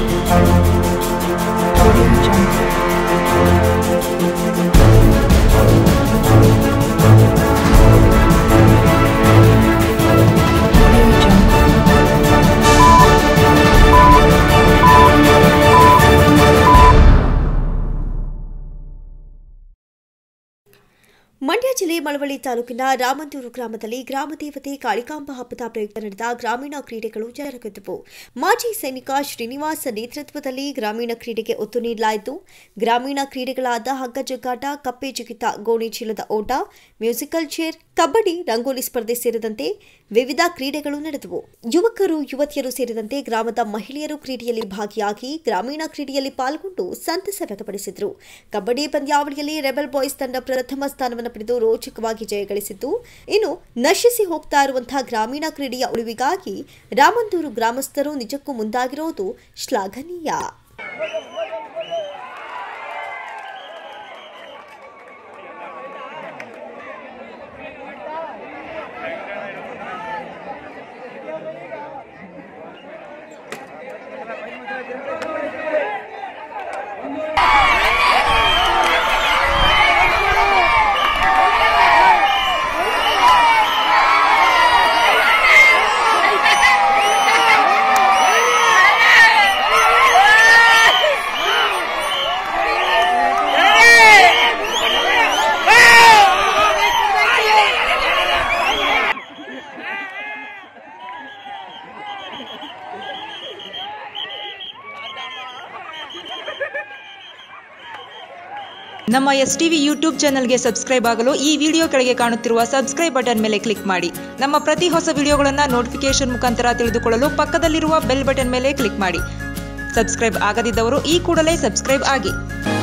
Audio Jungle. Audio Jungle. Mandya ಜಿಲ್ಲೆ ಮಳವಳ್ಳಿ ತಾಲೂಕಿನ ರಾಮಂದೂರು ಗ್ರಾಮದಲ್ಲಿ ಗ್ರಾಮದೇವತೆ ಕಾಳಿಕಾಂಬ ಹಬ್ಬದ ಪ್ರಯುಕ್ತ ನಡೆದ ಗ್ರಾಮೀಣ ಕ್ರೀಡೆಗಳು ಜರುಗಿದವು ಮಾಜಿ ಸೈನಿಕ ಶ್ರೀನಿವಾಸ ನೇತೃತ್ವದಲ್ಲಿ ಗ್ರಾಮೀಣ ಕ್ರೀಡೆಗೆ ಒತ್ತು ನೀಡಲಾಯಿತು ಗ್ರಾಮೀಣ ಕ್ರೀಡೆಗಳಾದ ಹಗ್ಗ ಜಗ್ಗಾಟ ಕಪ್ಪೆ ಜಿಗಿತ ಗೋಣಿ ಚೀಲದ ಓಟ ಮ್ಯೂಸಿಕಲ್ ಚೇರ್ ಕಬಡ್ಡಿ ರಂಗೋಲಿ ಸ್ಪರ್ಧೆ ಸೇರಿದಂತೆ ವಿವಿಧ ಕ್ರೀಡೆಗಳು ನಡೆದವು ಯುವಕರು ಯುವತಿಯರು ಸೇರಿದಂತೆ ಗ್ರಾಮದ ಮಹಿಳೆಯರು ಕ್ರೀಡೆಯಲ್ಲಿ ಭಾಗಿಯಾಗಿ ಗ್ರಾಮೀಣ ಕ್ರೀಡೆಯಲ್ಲಿ ಪಾಲ್ಗೊಂಡು ಸಂತಸ ವ್ಯಕ್ತಪಡಿಸಿದರು ಕಬಡ್ಡಿ ಪಂದ್ಯಾವಳಿಯಲ್ಲಿ ರೆಬಲ್ ಬಾಯ್ಸ್ ತಂಡ ಪ್ರಥಮ ಸ್ಥಾನವನ್ನು ಪಡೆದು ರೋಚಕವಾಗಿ ಜಯಗಳಿಸಿದ್ದು ಇನ್ನು ನಶಿಸಿ ಹೋಗ್ತಾ ಇರುವಂತಹ ಗ್ರಾಮೀಣ ಕ್ರೀಡೆಯ ಉಳಿವಿಗಾಗಿ ರಾಮಂದೂರು ಗ್ರಾಮಸ್ಥರು ನಿಜಕ್ಕೂ ಮುಂದಾಗಿರೋದು ಶ್ಲಾಘನೀಯ ನಮ್ಮ ಎಸ್ ಟಿವಿ ಯೂಟ್ಯೂಬ್ ಚಾನಲ್ಗೆ ಸಬ್ಸ್ಕ್ರೈಬ್ ಆಗಲು ಈ ವಿಡಿಯೋ ಕೆಳಗೆ ಕಾಣುತ್ತಿರುವ ಸಬ್ಸ್ಕ್ರೈಬ್ ಬಟನ್ ಮೇಲೆ ಕ್ಲಿಕ್ ಮಾಡಿ ನಮ್ಮ ಪ್ರತಿ ಹೊಸ ವಿಡಿಯೋಗಳನ್ನು ನೋಟಿಫಿಕೇಶನ್ ಮುಖಾಂತರ ತಿಳಿದುಕೊಳ್ಳಲು ಪಕ್ಕದಲ್ಲಿರುವ ಬೆಲ್ ಬಟನ್ ಮೇಲೆ ಕ್ಲಿಕ್ ಮಾಡಿ ಸಬ್ಸ್ಕ್ರೈಬ್ ಆಗದಿದ್ದವರು ಈ ಕೂಡಲೇ ಸಬ್ಸ್ಕ್ರೈಬ್ ಆಗಿ